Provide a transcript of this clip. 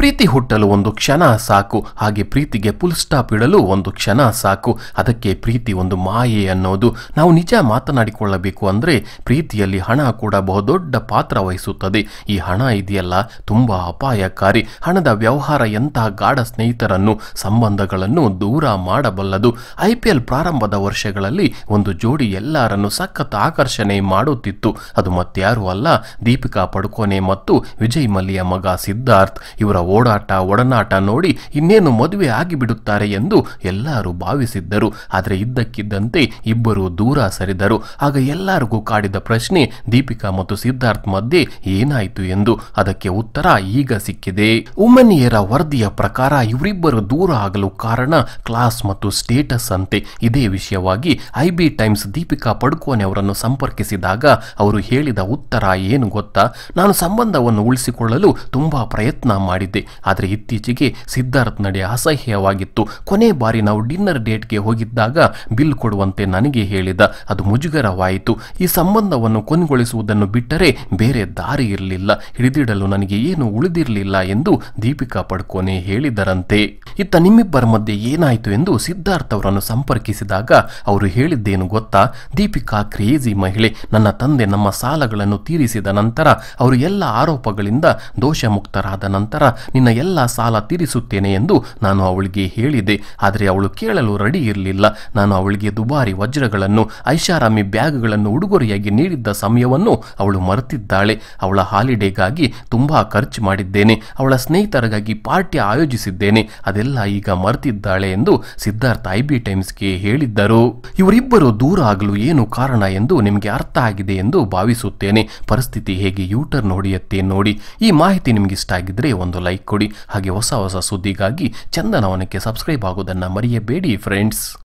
ಪ್ರೀತಿ ಹುಟ್ಟಲು ಒಂದು ಕ್ಷಣ ಸಾಕು ಹಾಗೆ ಪ್ರೀತಿಗೆ ಫುಲ್ ಸ್ಟಾಪ್ ಇಡಲು ಒಂದು ಕ್ಷಣ ಸಾಕು ಅದಕ್ಕೆ ಪ್ರೀತಿ ಒಂದು ಮಾಯೆ ಅನ್ನೋದು ನಾವು ನಿಜ ಮಾತನಾಡಿಕೊಳ್ಳಬೇಕು ಅಂದ್ರೆ ಪ್ರೀತಿಯಲ್ಲಿ ಹಣ ಕೂಡ ಬಹುದೊಡ್ಡ ಪಾತ್ರ ವಹಿಸುತ್ತದೆ ಈ ಹಣ ಇದೆಯಲ್ಲ ತುಂಬಾ ಅಪಾಯಕಾರಿ ಹಣದ ವ್ಯವಹಾರ ಎಂತಹ ಗಾಢ ಸ್ನೇಹಿತರನ್ನು ಸಂಬಂಧಗಳನ್ನು ದೂರ ಮಾಡಬಲ್ಲದು ಐ ಪಿ ಎಲ್ ಪ್ರಾರಂಭದ ವರ್ಷಗಳಲ್ಲಿ ಒಂದು ಜೋಡಿ ಎಲ್ಲರನ್ನು ಸಖತ್ ಆಕರ್ಷಣೆ ಮಾಡುತ್ತಿತ್ತು ಅದು ಮತ್ಯಾರು ಅಲ್ಲ ದೀಪಿಕಾ ಪಡುಕೋನೆ ಮತ್ತು ವಿಜಯ್ ಮಲ್ಯ ಮಗ ಸಿದ್ಧಾರ್ಥ್ ಇವರ ಓಡಾಟ ಒಡನಾಟ ನೋಡಿ ಇನ್ನೇನು ಮದುವೆ ಆಗಿಬಿಡುತ್ತಾರೆ ಎಂದು ಎಲ್ಲರೂ ಭಾವಿಸಿದ್ದರು ಆದರೆ ಇದ್ದಕ್ಕಿದ್ದಂತೆ ಇಬ್ಬರು ದೂರ ಸರಿದರು ಆಗ ಎಲ್ಲರಿಗೂ ಕಾಡಿದ ಪ್ರಶ್ನೆ ದೀಪಿಕಾ ಮತ್ತು ಸಿದ್ಧಾರ್ಥ್ ಮಧ್ಯೆ ಏನಾಯಿತು ಎಂದು ಅದಕ್ಕೆ ಉತ್ತರ ಈಗ ಸಿಕ್ಕಿದೆ ಉಮನಿಯರ ವರದಿಯ ಪ್ರಕಾರ ಇವರಿಬ್ಬರು ದೂರ ಆಗಲು ಕಾರಣ ಕ್ಲಾಸ್ ಮತ್ತು ಸ್ಟೇಟಸ್ ಅಂತೆ ಇದೇ ವಿಷಯವಾಗಿ I B times Deepika Padukone ಅವರನ್ನು ಸಂಪರ್ಕಿಸಿದಾಗ ಅವರು ಹೇಳಿದ ಉತ್ತರ ಏನು ಗೊತ್ತಾ ನಾನು ಸಂಬಂಧವನ್ನು ಉಳಿಸಿಕೊಳ್ಳಲು ತುಂಬಾ ಪ್ರಯತ್ನ ಮಾಡಿದ್ದೆ ಆದರೆ ಇತ್ತೀಚೆಗೆ ಸಿದ್ಧಾರ್ಥ್ ನಡೆ ಅಸಹ್ಯವಾಗಿತ್ತು ಕೊನೆ ಬಾರಿ ನಾವು ಡಿನ್ನರ್ ಡೇಟ್ಗೆ ಹೋಗಿದ್ದಾಗ ಬಿಲ್ ಕೊಡುವಂತೆ ನನಗೆ ಹೇಳಿದ ಅದು ಮುಜುಗರವಾಯಿತು ಈ ಸಂಬಂಧವನ್ನು ಕೊನೆಗೊಳಿಸುವುದನ್ನು ಬಿಟ್ಟರೆ ಬೇರೆ ದಾರಿ ಇರಲಿಲ್ಲ ಹಿಡಿದಿಡಲು ನನಗೆ ಏನು ಉಳಿದಿರಲಿಲ್ಲ ಎಂದು ದೀಪಿಕಾ ಪಡ್ಕೋನೆ ಹೇಳಿದರಂತೆ ಇತ್ತ ನಿಮ್ಮಿಬ್ಬರ ಮಧ್ಯೆ ಏನಾಯಿತು ಎಂದು ಸಿದ್ಧಾರ್ಥ್ ಅವರನ್ನು ಸಂಪರ್ಕಿಸಿದಾಗ ಅವರು ಹೇಳಿದ್ದೇನು ಗೊತ್ತಾ ದೀಪಿಕಾ ಕ್ರೇಜಿ ಮಹಿಳೆ ನನ್ನ ತಂದೆ ನಮ್ಮ ಸಾಲಗಳನ್ನು ತೀರಿಸಿದ ನಂತರ ಅವರು ಎಲ್ಲ ಆರೋಪಗಳಿಂದ ದೋಷಮುಕ್ತರಾದ ನಂತರ ನಿನ್ನ ಎಲ್ಲ ಸಾಲ ತೀರಿಸುತ್ತೇನೆ ಎಂದು ನಾನು ಅವಳಿಗೆ ಹೇಳಿದೆ ಆದರೆ ಅವಳು ಕೇಳಲು ರೆಡಿ ಇರಲಿಲ್ಲ ನಾನು ಅವಳಿಗೆ ದುಬಾರಿ ವಜ್ರಗಳನ್ನು ಐಷಾರಾಮಿ ಬ್ಯಾಗ್ಗಳನ್ನು ಉಡುಗೊರೆಯಾಗಿ ನೀಡಿದ್ದ ಸಮಯವನ್ನು ಅವಳು ಮರೆತಿದ್ದಾಳೆ ಅವಳ ಹಾಲಿಡೇಗಾಗಿ ತುಂಬಾ ಖರ್ಚು ಮಾಡಿದ್ದೇನೆ ಅವಳ ಸ್ನೇಹಿತರಿಗಾಗಿ ಪಾರ್ಟಿ ಆಯೋಜಿಸಿದ್ದೇನೆ ಅದೆಲ್ಲ ಈಗ ಮರೆತಿದ್ದಾಳೆ ಎಂದು ಸಿದ್ಧಾರ್ಥ್ ಐ ಬಿ ಟೈಮ್ಸ್ಗೆ ಹೇಳಿದ್ದರು ಇವರಿಬ್ಬರು ದೂರ ಆಗಲು ಏನು ಕಾರಣ ಎಂದು ನಿಮಗೆ ಅರ್ಥ ಆಗಿದೆ ಎಂದು ಭಾವಿಸುತ್ತೇನೆ ಪರಿಸ್ಥಿತಿ ಹೇಗೆ ಯೂಟರ್ನ್ ಹೊಡೆಯುತ್ತೆ ನೋಡಿ ಈ ಮಾಹಿತಿ ನಿಮ್ಗೆ ಇಷ್ಟ ಆಗಿದ್ರೆ ಒಂದು ಲೈಕ್ ಕೊಡಿ ಹಾಗೆ ಹೊಸ ಹೊಸ ಸುದ್ದಿಗಾಗಿ ಚಂದನವನಕ್ಕೆ ಸಬ್ಸ್ಕ್ರೈಬ್ ಆಗೋದನ್ನ ಮರೆಯಬೇಡಿ ಫ್ರೆಂಡ್ಸ್